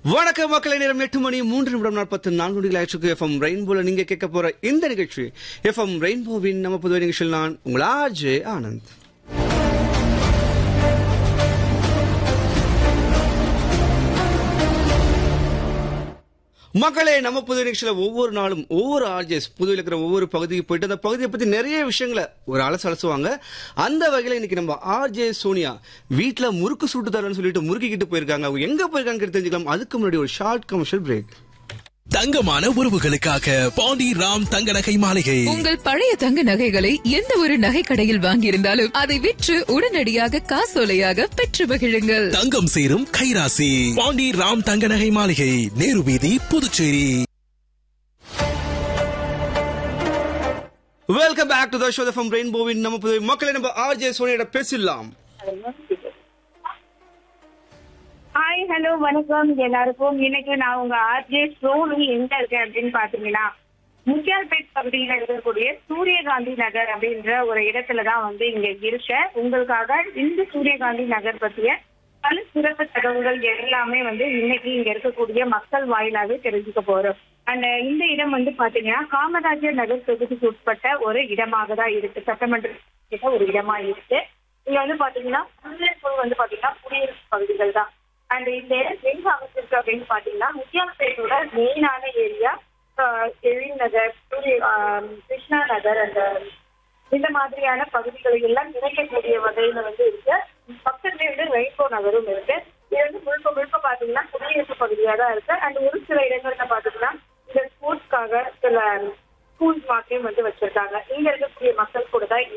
வணக்கம் மக்களை நேரம் எட்டு மணி மூன்று நிமிடம் நாற்பத்தி நான்கு நொடிகள் ஆயிடுச்சு எஃப்எம் ரெயின்போல நீங்க கேட்க போற இந்த நிகழ்ச்சி எஃப்எம் ரெயின்போவின் நம்ம புதுவை நிகழ்ச்சியில் நான் உங்கள் ஆர்ஜே ஆனந்த் மக்களே நம்ம புது நிகழ்ச்சியில ஒவ்வொரு நாளும் ஒவ்வொரு ஆர்ஜேஸ் புதுவையில் இருக்கிற ஒவ்வொரு பகுதிக்கு போயிட்டு அந்த பகுதியை பத்தி நிறைய விஷயங்களை ஒரு அலசு அலசுவாங்க அந்த வகையில இன்னைக்கு நம்ம ஆர்ஜே சோனியா வீட்ல முறுக்கு சுட்டு தரேன்னு சொல்லிட்டு முறுக்கிக்கிட்டு போயிருக்காங்க அவங்க எங்க போயிருக்காங்க தெரிஞ்சுக்கலாம் அதுக்கு முன்னாடி ஒரு ஷார்ட் கமர்ஷியல் பிரேக் தங்கமான உறவுகளுக்காக பாண்டி ராம் தங்க நகை மாளிகை உங்கள் பழைய தங்க நகைகளை எந்த ஒரு நகை கடையில் வாங்கியிருந்தாலும் அதை விற்று உடனடியாக காசோலையாக பெற்று மகிழுங்கள் தங்கம் சேரும் கைராசி பாண்டி ராம் தங்க நகை மாளிகை நேரு வீதி Puducherry welcome back to the show from ரெயின்போவின் நம்ம புதுவை மக்களை நம்ம ஆர்ஜே சோனியோட பேசிடலாம் ஹாய் ஹலோ வணக்கம் எல்லாருக்கும் இன்னைக்கு நான் உங்க ஆர்ஜே சோனி எங்க இருக்கேன் அப்படின்னு பாத்தீங்கன்னா முக்கியால்பேட் பகுதியில் இருக்கக்கூடிய சூரியகாந்தி நகர் அப்படின்ற ஒரு இடத்துல தான் வந்து இங்க இருக்கேன் உங்களுக்காக இந்த சூரியகாந்தி நகர் பத்திய பல சிறப்பு தகவல்கள் எல்லாமே வந்து இன்னைக்கு இங்க இருக்கக்கூடிய மக்கள் வாயிலாக தெரிஞ்சுக்க போறோம் அந்த இந்த இடம் வந்து பாத்தீங்கன்னா காமராஜர் நகர் தொகுதிக்கு உட்பட்ட ஒரு இடமாக தான் இருக்கு சட்டமன்ற ஒரு இடமா இருக்கு இங்க வந்து பாத்தீங்கன்னா full வந்து பாத்தீங்கன்னா குடியிருப்பு பகுதிகள் தான் அண்ட் இந்த இடம் எங்க அமைச்சிருக்கு அப்படின்னு பாத்தீங்கன்னா முக்கியமேட்டோட மெயினான ஏரியா எழில் நகர் சூரிய ஆஹ் கிருஷ்ணா நகர் அந்த இந்த மாதிரியான பகுதிகளை எல்லாம் இணைக்கக்கூடிய வகையில வந்து இருக்கு பக்கத்துலேயே வந்து ரெயின்போ நகரும் இருக்கு இது வந்து முழுக்க முழுக்க பாத்தீங்கன்னா குடியிருப்பு பகுதியா தான் இருக்கு அண்ட் ஒரு சில இடங்கள்ல பாத்தீங்கன்னா இந்த ஸ்போர்ட்ஸ்க்காக சில ஸ்கூல்ஸ் மார்க்கையும் வந்து வச்சிருக்காங்க இங்க இருக்கக்கூடிய மக்கள் கூட தான்